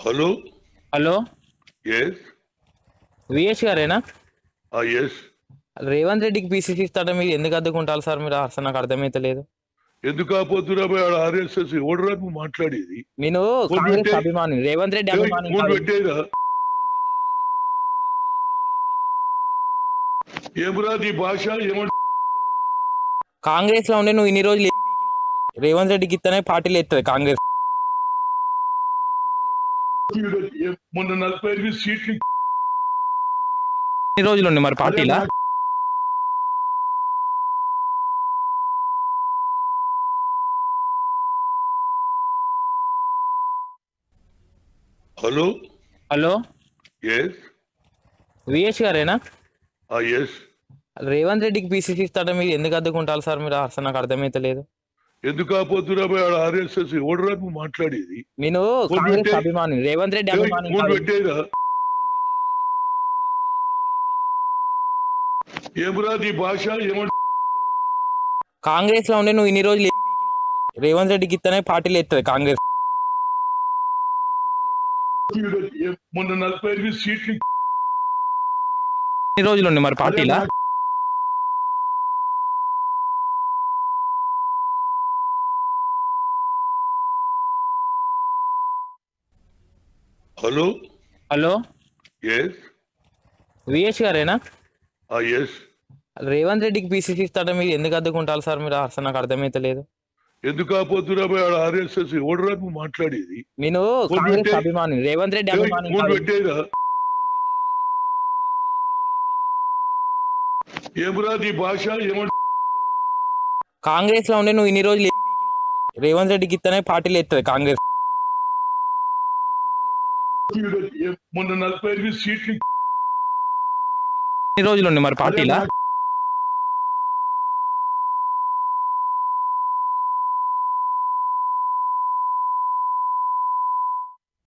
Hello hello yes V S గారేనా yes Revanth రెడ్డికి PCC ఇస్తాడ మీరు ఎందుకు అద్దుకుంటారు సార్ మీరు అసలు నాకు అర్థమైతే లేదు ఎందుకు కాపోతున్నా ఆర్ఎస్ఎస్ ఎవడరా నువ్వు మాట్లాడేది నేను ఫోన్ కాంగ్రెస్ పెట్టే. అభిమాని రేవంత్ రెడ్డి ఏయ్, అభిమాని ఫోన్ కాదు. పెట్టేరా ఏమరా నీ భాష ఏమంట కాంగ్రెస్ లో ఉండే నువ్వు ఇన్ని రోజులు ఏం పీకినావు మరి? రేవంత్ రెడ్డికి ఇస్తేనే పార్టీలు ఎత్తుంది కాంగ్రెస్ మొన్న నలభై ఎనిమిది సీట్లు ఎన్ని రోజులు ఉంది మరి పార్టీలా హలో హలో ఎస్ విఎస్ గారేనా ఎస్ రేవంత్ రెడ్డికి పీసీసీ ఇస్తాడ మీరు ఎందుకు అద్దుకుంటారు సార్ మీరు అసలు నాకు అర్థమైతే లేదు ఎందుకు కాపోతున్నా ఆర్ఎస్ఎస్ ఎవడరా నువ్వు మాట్లాడేది నేను ఫోన్ కాంగ్రెస్ పెట్టే. అభిమాని రేవంత్ రెడ్డి ఏయ్, అభిమాని ఫోన్ కాదు. పెట్టేరా ఏమరా నీ భాష ఏమంట కాంగ్రెస్ లో ఉండే నువ్వు ఇన్ని రోజులు ఏం పీకినావు మరి? రేవంత్ రెడ్డికి ఇస్తేనే పార్టీలు ఎత్తుంది కాంగ్రెస్ మొన్న నలభై ఎనిమిది సీట్లు ఎన్ని రోజులు ఉంది మరి పార్టీలా హలో హలో ఎస్ విఎస్ గారేనా ఎస్ రేవంత్ రెడ్డికి పీసీసీ ఇస్తాడ మీరు ఎందుకు అద్దుకుంటారు సార్ మీరు అసలు నాకు అర్థమైతే లేదు ఎందుకు కాపోతున్నా ఆర్ఎస్ఎస్ ఎవడరా నువ్వు మాట్లాడేది నేను ఫోన్ కాంగ్రెస్ పెట్టే. అభిమాని రేవంత్ రెడ్డి ఏయ్, అభిమాని ఫోన్ కాదు. పెట్టేరా ఏమరా నీ భాష ఏమంట కాంగ్రెస్ లో ఉండే నువ్వు ఇన్ని రోజులు ఏం పీకినావు మరి? రేవంత్ రెడ్డికి ఇస్తేనే పార్టీలు ఎత్తుంది కాంగ్రెస్ మొన్న నలభై ఎనిమిది సీట్లు ఎన్ని రోజులు ఉంది మరి పార్టీలా అదే